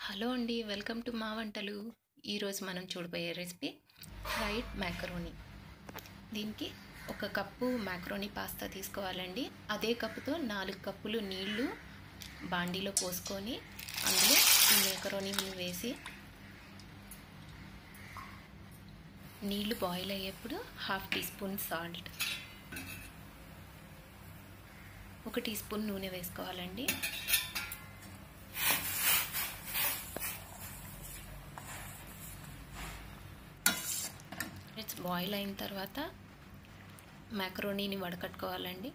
hello అండి welcome to మా వంటలు ఈరోజు మనం చూడబోయే రెసిపీ ఫ్రైడ్ మ్యాకరోనీ దీనికి ఒక కప్పు మ్యాకరోనీ పాస్తా తీసుకోవాలండి అదే కప్పుతో నాలుగు కప్పులు నీళ్లు బాండీలో పోసుకొని అందులో ఈ మ్యాకరోనీని వేసి నీళ్లు బాయిల్ అయ్యేప్పుడు హాఫ్ టీ స్పూన్ సాల్ట్ ఒక టీ స్పూన్ నూనె వేసుకోవాలండి ఇట్స్ బాయిల్ అయిన తర్వాత మ్యాక్రోనీని వడకట్టుకోవాలండి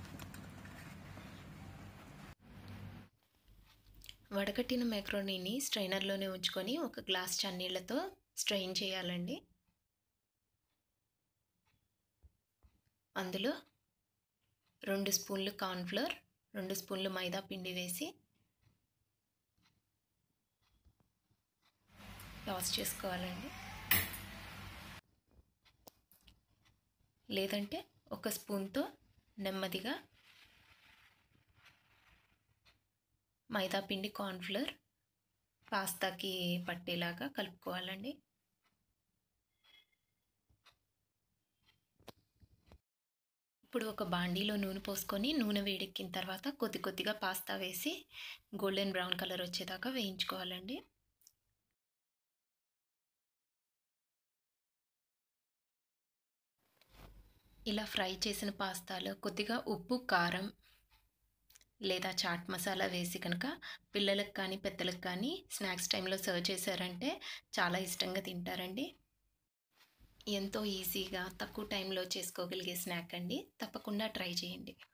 వడకట్టిన మ్యాక్రోనీని స్ట్రైనర్లోనే ఉంచుకొని ఒక గ్లాస్ చన్నీళ్ళతో స్ట్రెయిన్ చేయాలండి అందులో రెండు స్పూన్లు కార్న్ఫ్లోర్ రెండు స్పూన్లు మైదా పిండి వేసి టాస్ చేసుకోవాలండి లేదంటే ఒక స్పూన్తో నెమ్మదిగా మైదా పిండి కార్న్ఫ్లోర్ పాస్తాకి పట్టేలాగా కలుపుకోవాలండి ఇప్పుడు ఒక బాండీలో నూనె పోసుకొని నూనె వేడెక్కిన తర్వాత కొద్ది కొద్దిగా పాస్తా వేసి గోల్డెన్ బ్రౌన్ కలర్ వచ్చేదాకా వేయించుకోవాలండి ఇలా ఫ్రై చేసిన పాస్తాలో కొద్దిగా ఉప్పు కారం లేదా చాట్ మసాలా వేసి కనుక పిల్లలకు కానీ పెద్దలకు కానీ స్నాక్స్ టైంలో సర్వ్ చేశారంటే చాలా ఇష్టంగా తింటారండి ఎంతో ఈజీగా తక్కువ టైంలో చేసుకోగలిగే స్నాక్ అండి తప్పకుండా ట్రై చేయండి